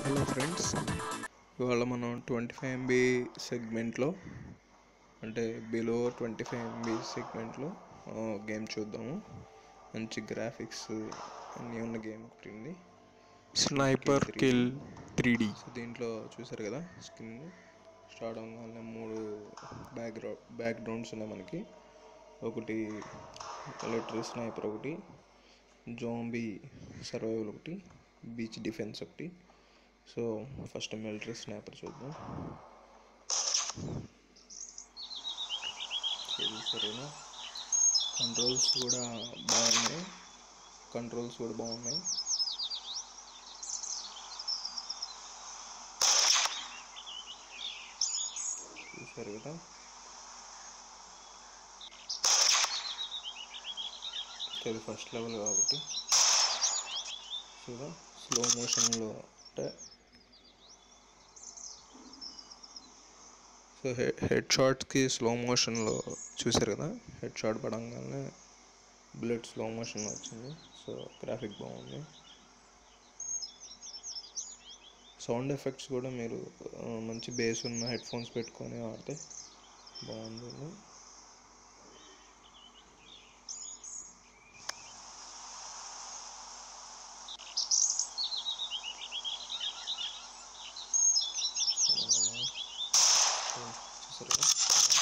Hello friends ఇవాళ మనం twenty five MB సెగ్మెంట్లో అంటే బిలో ట్వంటీ ఫైవ్ ఎంబీ సెగ్మెంట్లో గేమ్ చూద్దాము మంచి గ్రాఫిక్స్ అన్నీ ఉన్న గేమ్ ఒకటి ఉంది sniper kill three D so దీంట్లో చూసారు కదా స్కిన్ స్టార్ట్ అవ్వగానే మూడు బ్యాక్గ్రౌండ్ బ్యాక్గ్రౌండ్స్ ఉన్నాయి మనకి ఒకటి మిలిటరీ స్నైపర్ ఒకటి జోంబీ సర్వైవల్ ఒకటి బీచ్ డిఫెన్స్ ఒకటి సో ఫస్ట్ మిలిటరీ స్నైపర్ చూద్దాం ఇది సరేనా కంట్రోల్స్ కూడా బాగున్నాయి కంట్రోల్స్ కూడా బాగున్నాయి చూసారు కదా ఇది ఫస్ట్ లెవెల్ కాబట్టి చూడ స్లో మోషన్లో అంటే సో హెడ్ షాట్కి స్లో మోషన్లో చూసారు కదా హెడ్ షాట్ పడంగానే బుల్లెట్ స్లో మోషన్లో వచ్చింది సో గ్రాఫిక్ బాగుంది సౌండ్ ఎఫెక్ట్స్ కూడా మీరు ఆ, మంచి బేస్ ఉన్న హెడ్ ఫోన్స్ పెట్టుకొని ఆడితే బాగుంది చూసారు కదా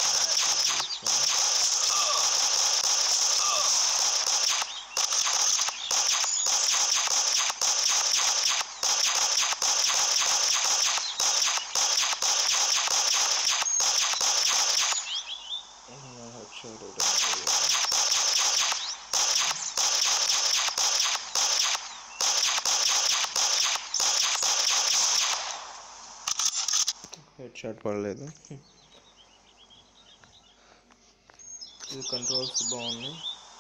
హెడ్ షాట్ హెడ్ షాట్ పడలేదు ఇది కంట్రోల్స్ బాగున్నాయి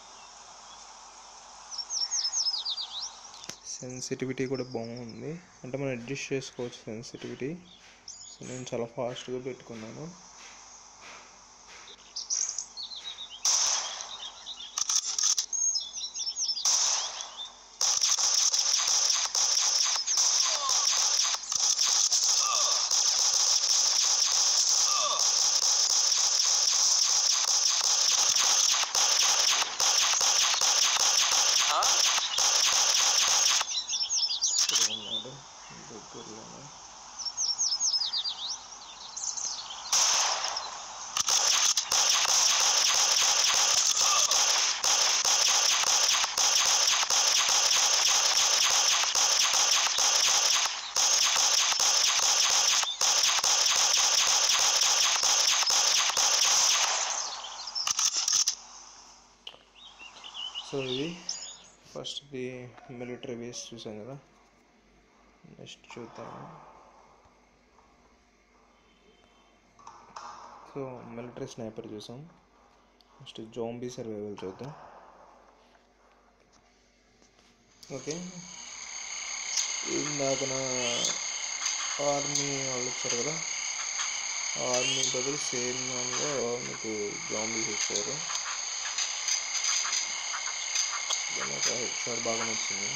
సెన్సిటివిటీ కూడా బాగుంది అంటే మనం అడ్జస్ట్ చేసుకోవచ్చు సెన్సిటివిటీ సో నేను చాలా ఫాస్ట్గా పెట్టుకున్నాను ఇక్కడ ఉన్నాడు దగ్గరలోనే సో ఇది ఫస్ట్ది మిలిటరీ బేస్ చూసాం కదా నెక్స్ట్ చూద్దాం సో మిలిటరీ స్నైపర్ చూసాం నెక్స్ట్ జోంబీ సర్వైవల్ చూద్దాం ఓకే ఇందాక నా ఆర్మీ వాళ్ళు వచ్చారు కదా ఆర్మీ బదులు సేమ్ దానిలో మీకు జాంబీస్ వచ్చారు ఇది నాకు హెడ్ షాట్ బాగా నచ్చింది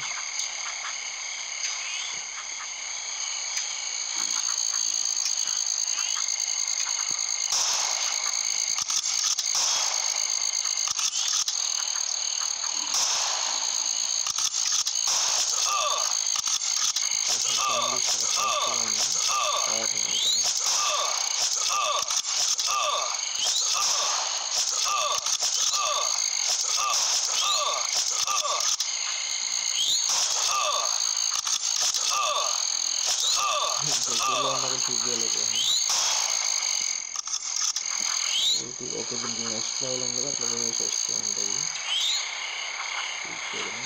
దగ్గరలో ఉన్నది చూపించలేకపోయాను ఒకటి ఒకటి నెక్స్ట్ లెవెల్ ఉంది కదా అట్లా వేసి వస్తూ ఉంటుంది చూపించడం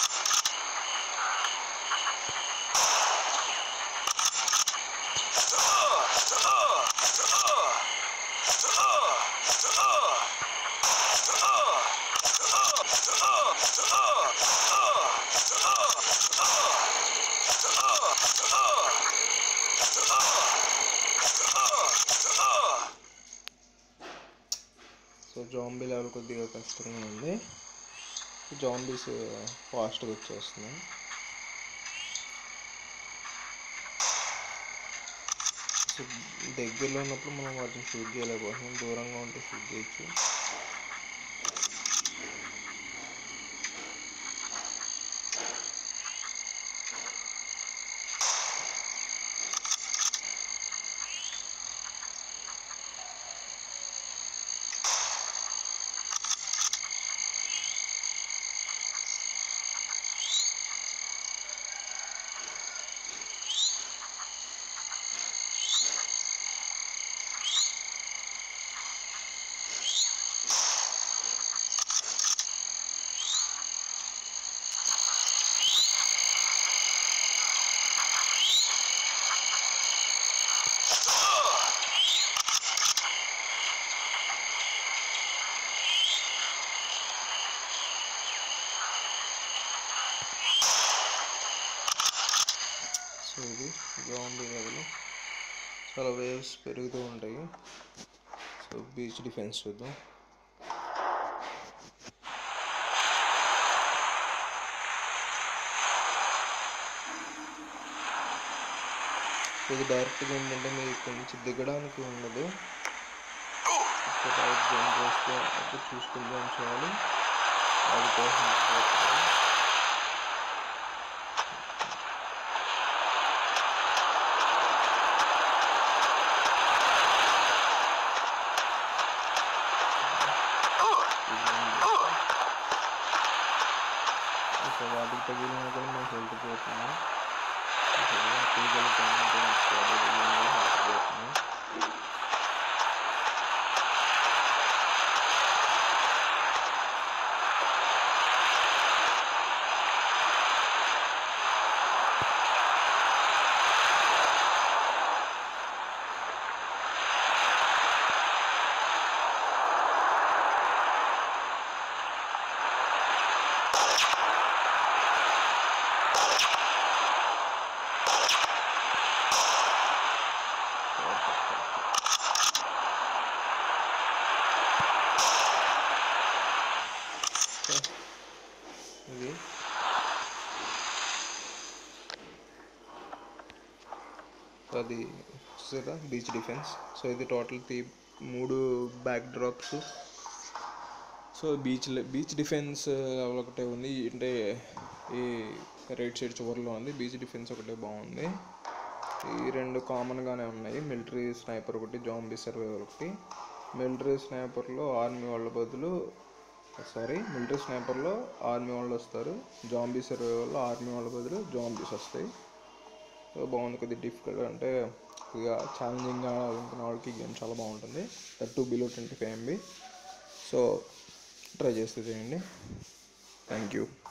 Ah! జాంబీ లెవెల్ కొద్దిగా కష్టంగా ఉంది జాంబీస్ ఫాస్ట్గా వచ్చేస్తున్నాయి సో దగ్గరలో ఉన్నప్పుడు మనం వాటిని షూట్ చేయలేకపోతున్నాం దూరంగా ఉంటే షూట్ చేయొచ్చు సో ఇది జాంబీ లెవెల్ చాలా వేవ్స్ పెరుగుతూ ఉంటాయి సో బీచ్ డిఫెన్స్ చూద్దాం ఇది డైరెక్ట్గా ఏంటంటే మీరు ఇక్కడ నుంచి దిగడానికి ఉండదు ఇక్కడ రైట్ జంప్ చేస్తే అప్పుడు చూసుకుని జంప్ చేయాలి అది కోసం సో వాటికి తగిలిన కూడా మేము హెల్త్ పోతున్నాం పీజలు హెల్త్ పోతున్నాం ఇది సో అది చూసారా బీచ్ డిఫెన్స్ సో ఇది టోటల్ త్రీ మూడు backdrops so beach beach defence ఒకటే ఉంది అంటే ఈ రైట్ సైడ్ చివరిలో ఉంది బీచ్ డిఫెన్స్ ఒకటే బాగుంది ఈ రెండు కామన్గానే ఉన్నాయి మిలిటరీ స్నైపర్ ఒకటి జాంబీ సర్వైవర్ ఒకటి మిలిటరీ స్నైపర్లో ఆర్మీ వాళ్ళ బదులు సారీ మిలిటరీ స్నైపర్లో ఆర్మీ వాళ్ళు వస్తారు జాంబీ సర్వైవర్లో ఆర్మీ వాళ్ళ బదులు జాంబీస్ వస్తాయి సో బాగుంది కొద్దిగా డిఫికల్ట్ అంటే కొద్దిగా ఛాలెంజింగ్గా అనుకున్న వాళ్ళకి గేమ్ చాలా బాగుంటుంది thirty two below twenty five MB so try చేస్తే చేయండి థ్యాంక్ యూ